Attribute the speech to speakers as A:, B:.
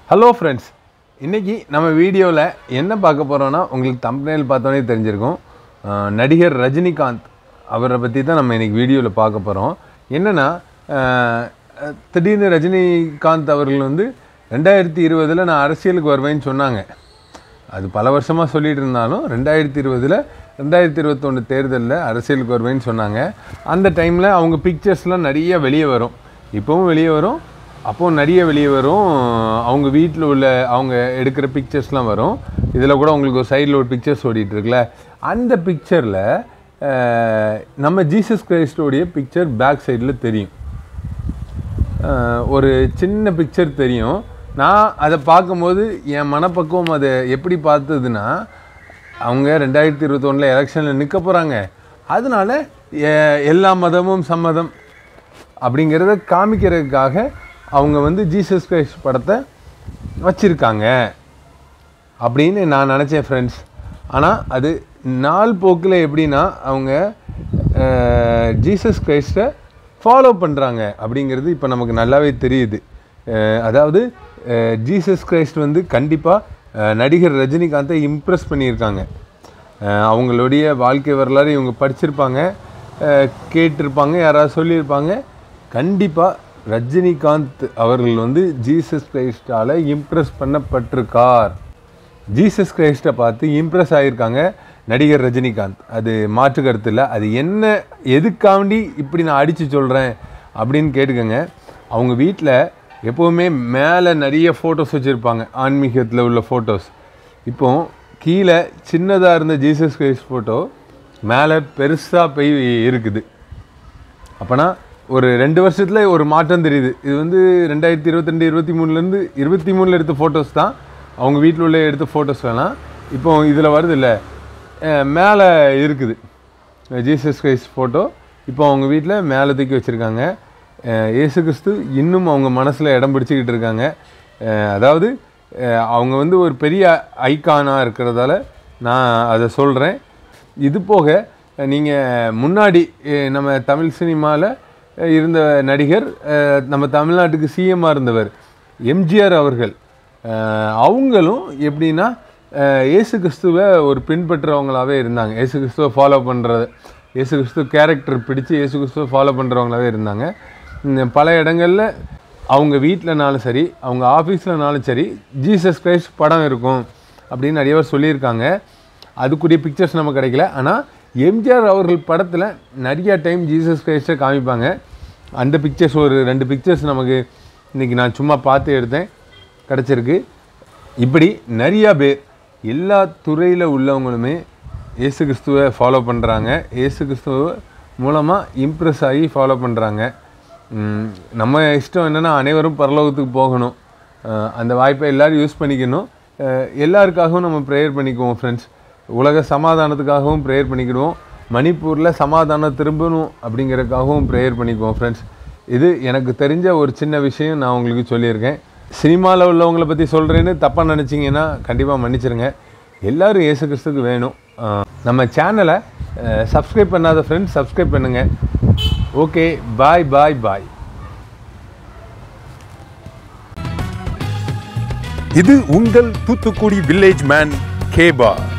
A: hello friends இன்றைக்கி நம்ம வீடியோவில் என்ன பார்க்க போகிறோன்னா உங்களுக்கு தம்பனையில் பார்த்தோன்னே தெரிஞ்சிருக்கும் அஹ் நடிகர் ரஜினிகாந்த் அவரை பற்றி தான் நம்ம இன்றைக்கி வீடியோவில் பார்க்க போகிறோம் என்னென்னா திடீர்னு ரஜினிகாந்த் அவர்கள் வந்து ரெண்டாயிரத்தி இருபதில் நான் அரசியலுக்கு வருவேன்னு சொன்னாங்க அது பல வருஷமாக சொல்லிட்டு இருந்தாலும் ரெண்டாயிரத்தி இருபதில் ரெண்டாயிரத்தி இருபத்தொன்று தேர்தலில் அரசியலுக்கு வருவேன்னு சொன்னாங்க அந்த டைமில் அவங்க பிக்சர்ஸ்லாம் நிறைய வெளியே வரும் இப்போவும் வெளியே வரும் அப்போது நிறைய வெளியே வரும் அவங்க வீட்டில் உள்ள அவங்க எடுக்கிற பிக்சர்ஸ்லாம் வரும் இதில் கூட உங்களுக்கு ஒரு சைடில் ஒரு பிக்சர்ஸ் ஓடிட்டு இருக்குல்ல அந்த பிக்சரில் நம்ம ஜீசஸ் கிரைஸ்டோடைய பிக்சர் பேக் சைடில் தெரியும் அஹ் ஒரு சின்ன பிக்சர் தெரியும் நான் அதை பார்க்கும்போது என் மனப்பக்குவம் அதை எப்படி பார்த்ததுன்னா அவங்க ரெண்டாயிரத்தி இருபத்தொன்னில் எலெக்ஷனில் நிற்க போகிறாங்க அதனால எ- எல்லா மதமும் சம்மதம் அப்படிங்கிறத காமிக்கிறதுக்காக அவங்க வந்து ஜீசஸ் கிரைஸ்ட் படத்தை வச்சுருக்காங்க அப்படின்னு நான் நினச்சேன் ஃப்ரெண்ட்ஸ் ஆனால் அது நாள் போக்கில் எப்படின்னா அவங்க அஹ், ஜீசஸ் கிரைஸ்ட்டை ஃபாலோ பண்ணுறாங்க அப்படிங்கிறது இப்போ நமக்கு நல்லாவே தெரியுது அஹ், அதாவது அஹ், ஜீசஸ் கிரைஸ்ட் வந்து கண்டிப்பாக நடிகர் ரஜினிகாந்தை இம்ப்ரெஸ் பண்ணியிருக்காங்க அஹ், அவங்களுடைய வாழ்க்கை வரலாறு இவங்க படிச்சிருப்பாங்க அஹ், கேட்டிருப்பாங்க யாராவது சொல்லியிருப்பாங்க கண்டிப்பாக ரஜினிகாந்த் அவர்கள் வந்து ஜீசஸ் கிரைஸ்டால் இம்ப்ரெஸ் பண்ணப்பட்டிருக்கார் ஜீசஸ் கிரைஸ்ட்டை பார்த்து இம்ப்ரெஸ் ஆகியிருக்காங்க நடிகர் ரஜினிகாந்த் அது மாற்று கருத்து இல்லை அது என்ன எதுக்காண்டி இப்படி நான் அடித்து சொல்கிறேன் அப்படின்னு கேட்டுக்கோங்க அவங்க வீட்டில் எப்போவுமே மேலே நிறைய ஃபோட்டோஸ் வச்சுருப்பாங்க ஆன்மீகத்தில் உள்ள ஃபோட்டோஸ் இப்போ கீழே சின்னதாக இருந்த ஜீசஸ் கிரைஸ்ட் ஃபோட்டோ மேலே பெருசாக போய் இருக்குது அப்போனா ஒரு ரெண்டு வருஷத்தில் ஒரு மாற்றம் தெரியுது இது வந்து ரெண்டாயிரத்தி இருபத்திரெண்டு இருபத்தி மூணுலேருந்து இருபத்தி மூணில் எடுத்த ஃபோட்டோஸ் தான் அவங்க வீட்டில் உள்ள எடுத்த ஃபோட்டோஸ் வேணாம் இப்போ இதில் வருது இல்லை மேலே இருக்குது ஜீசஸ் கிரைஸ்ட் ஃபோட்டோ இப்போ அவங்க வீட்டில் மேலே தூக்கி வச்சுருக்காங்க இயேசு கிறிஸ்து இன்னும் அவங்க மனசில் இடம் பிடிச்சிக்கிட்டு இருக்காங்க அஹ் அதாவது அஹ் அவங்க வந்து ஒரு பெரிய ஐக்கானாக இருக்கிறதால நான் அதை சொல்கிறேன் இது போக நீங்கள் முன்னாடி அஹ் நம்ம தமிழ் சினிமாவில் இருந்த நடிகர் அஹ் நம்ம தமிழ்நாட்டுக்கு சிஎம்மாக இருந்தவர் எம்ஜிஆர் அவர்கள் அஹ் அவங்களும் எப்படின்னா அஹ் இயேசு கிறிஸ்துவை ஒரு பின்பற்றுறவங்களாவே இருந்தாங்க இயேசு கிறிஸ்துவை ஃபாலோ பண்ணுறது இயேசு கிறிஸ்துவ கேரக்டர் பிடிச்சு இயேசு கிறிஸ்துவை ஃபாலோ பண்ணுறவங்களாவே இருந்தாங்க உம் பல இடங்களில் அவங்க வீட்டிலனாலும் சரி அவங்க ஆஃபீஸ்லனாலும் சரி ஜீசஸ் கிரைஸ்ட் படம் இருக்கும் அப்படின்னு நிறைய பேர் சொல்லியிருக்காங்க அதுக்குரிய பிக்சர்ஸ் நமக்கு கிடைக்கல ஆனால் எம்ஜிஆர் அவர்கள் படத்தில் நிறைய டைம் ஜீசஸ் கிரைஸ்ட்டை காமிப்பாங்க அந்த பிக்சர்ஸ் ஒரு ரெண்டு பிக்சர்ஸ் நமக்கு இன்றைக்கி நான் சும்மா பார்த்து எடுத்தேன் கிடச்சிருக்கு இப்படி நிறையா பேர் எல்லா துறையில் உள்ளவங்களுமே இயேசு கிறிஸ்துவை ஃபாலோ பண்ணுறாங்க இயேசு கிறிஸ்துவ மூலமாக இம்ப்ரெஸ் ஆகி ஃபாலோ பண்ணுறாங்க நம்ம இஷ்டம் என்னென்னா அனைவரும் பரலோகத்துக்கு போகணும் அஹ் அந்த வாய்ப்பை எல்லோரும் யூஸ் பண்ணிக்கணும் அஹ் எல்லாருக்காகவும் நம்ம ப்ரேயர் பண்ணிக்குவோம் ஃப்ரெண்ட்ஸ் உலக சமாதானத்துக்காகவும் ப்ரேயர் பண்ணிக்கிடுவோம் மணிப்பூரில் சமாதானம் திரும்பணும் அப்படிங்கிறதுக்காகவும் ப்ரேயர் பண்ணிக்குவோம் ஃப்ரெண்ட்ஸ் இது எனக்கு தெரிஞ்ச ஒரு சின்ன விஷயம் நான் உங்களுக்கு சொல்லியிருக்கேன் சினிமாவில் உள்ளவங்கள பற்றி சொல்கிறேன்னு தப்பாக நினச்சிங்கன்னா கண்டிப்பாக மன்னிச்சிருங்க எல்லாரும் இயேசு கிறிஸ்துக்கு வேணும் அஹ் நம்ம சேனலை சப்ஸ்கிரைப் பண்ணாத ஃப்ரெண்ட்ஸ் சப்ஸ்கிரைப் பண்ணுங்கள் ஓகே பாய் பாய் பாய்
B: இது உங்கள் தூத்துக்குடி வில்லேஜ் மேன் கேபா